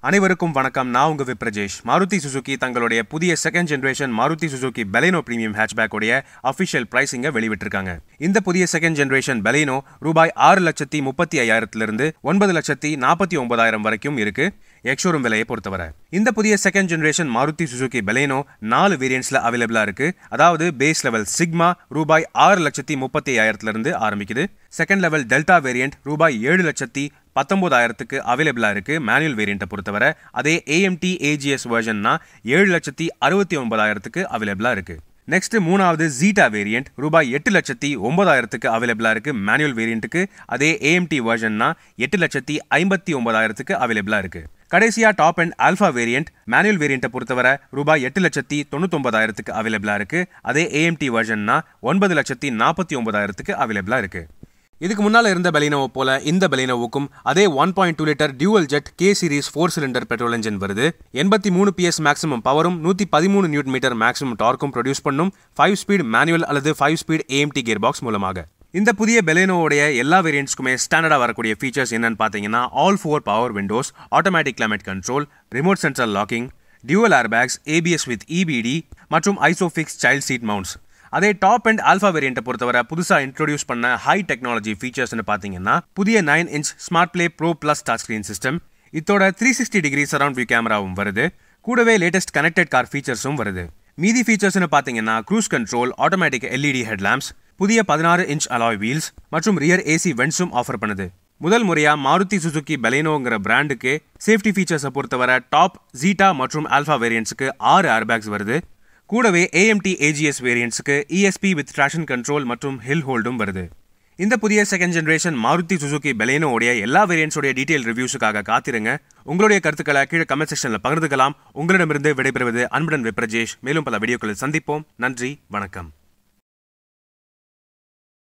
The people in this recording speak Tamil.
அனைவருக்கும் வணக்கம் நான் உங்க விப்ரஜேஷ் மாருதி சுசுகி தங்களுடைய புதிய second generation Maruti Suzuki Baleno premium hatchback உடைய அஃபிஷியல் பிரைசிங்க வெளிவிட்டிருக்காங்க இந்த புதிய செகண்ட் ஜெனரேஷன் பெலினோ ரூபாய் ஆறு லட்சத்தி முப்பத்தி ஐயாயிரத்திலிருந்து ஒன்பது லட்சத்தி நாற்பத்தி ஒன்பதாயிரம் வரைக்கும் இருக்கு எக்ஷோரூம் விலையை பொறுத்தவரை இந்த புதிய second generation Maruti Suzuki Baleno நாலு வேரியன்ட்ஸ்ல அவைலபிளா இருக்கு அதாவது பேஸ் லெவல் சிக்மா ரூபாய் ஆறு லட்சத்தி முப்பத்தி ஐயாயிரத்துல இருந்து ஆரம்பிக்குது செகண்ட் லெவல் டெல்டா வேரியன்ட் ரூபாய் ஏழு லட்சத்தி பத்தொன்பதாயிரத்துக்கு அவைலபிளா இருக்கு மேனுவல் வேரியண்ட்டை பொறுத்தவரை அதே ஏஎம்டி ஏஜிஎஸ் வெர்ஷன்னா ஏழு லட்சத்தி அறுபத்தி ஒன்பதாயிரத்துக்கு அவைலபிளா இருக்கு நெக்ஸ்ட் மூணாவது ஜீட்டா வேரியன்ட் ரூபாய் எட்டு லட்சத்தி ஒன்பதாயிரத்துக்கு அவைலபிளா இருக்கு மேனுவல் வேரியண்ட்டுக்கு அதே ஏஎம்டி வெர்ஷன்னா எட்டு லட்சத்தி ஐம்பத்தி ஒன்பதாயிரத்துக்கு அவைலபிளா இருக்கு கடைசியா top and alpha variant manual வேரியண்ட்டை பொறுத்தவரை ரூபாய் எட்டு லட்சத்தி தொண்ணூத்தொன்பதாயிரத்துக்கு அவைலபிளா இருக்கு அதே ஏஎம்டி வெர்ஷன்னா ஒன்பது லட்சத்தி நாற்பத்தி ஒன்பதாயிரத்துக்கு அவைலபிளா இருக்கு இதுக்கு முன்னால இருந்த பெலினோவை போல இந்த பெலினோவுக்கும் அதே one point two litre dual jet K series four cylinder petrol engine வருது எண்பத்தி மூணு பிஎஸ் மேக்ஸிமம் பவரும் நூத்தி பதிமூணு நியூட் மீட்டர் மேக்ஸிமம் டார்க்கும் ப்ரொடியூஸ் பண்ணும் ஃபைவ் ஸ்பீட் மேனுவல் அல்லது five speed AMT gearbox மூலமாக இந்த புதிய பெலேனோவுடைய எல்லா வேரியன்ட்ஸ்க்குமே ஸ்டாண்டர்டாக வரக்கூடிய ஃபீச்சர்ஸ் என்னன்னு பார்த்தீங்கன்னா all four power windows automatic climate control remote central locking dual airbags ABS with EBD மற்றும் ஐசோஃபிக்ஸ் சைல்ட் சீட் மவுண்ட்ஸ் அதே டாப் அண்ட் ஆல்ஃபா வேரியண்ட்டை பொறுத்தவரை புதுசாக இன்ட்ரோடியூஸ் பண்ண ஹை டெக்னாலஜி ஃபீச்சர்ஸ்னு பார்த்தீங்கன்னா புதிய nine inch smart play pro plus touch screen system இதோட three sixty degree surround view கேமராவும் வருது கூடவே லேட்டஸ்ட் கனெக்டட் கார் ஃபீச்சர்ஸும் வருது மீதி ஃபீச்சர்ஸ்னு பார்த்தீங்கன்னா cruise control automatic LED headlamps புதிய பதினாறு இன்ச் அலாய் வீல்ஸ் மற்றும் ரியர் ஏசி வென்ட்ஸும் ஆஃபர் பண்ணுது முதல் முறையா மாருதி சுசுகி பெலேனோங்கிற பிராண்டுக்கு சேஃப்டி ஃபீச்சர்ஸை பொறுத்தவரை டாப் ஜீட்டா மற்றும் ஆல்ஃபா வேரியன்ட்ஸுக்கு ஆறு ஏர்பேக்ஸ் வருது கூடவே ஏஎம்டி ஏஜிஎஸ் வேரியன்ட்ஸுக்கு இஎஸ்பி வித் ட்ராஷன் கண்ட்ரோல் மற்றும் ஹில் ஹோல்டும் வருது இந்த புதிய செகண்ட் ஜெனரேஷன் மாருதி சுசுகி பெலேனோடைய எல்லா வேரியன்ட்ஸோடைய டீடைல் ரிவ்யூஸுக்காக காத்திருங்க உங்களுடைய கருத்துக்களை கீழே கமெண்ட் செக்ஷனில் பகிர்ந்துக்கலாம் உங்களிடமிருந்து விடைபெறுவது அன்புடன் விப்ரஜேஷ் மேலும் பல வீடியோக்களில் சந்திப்போம் நன்றி வணக்கம்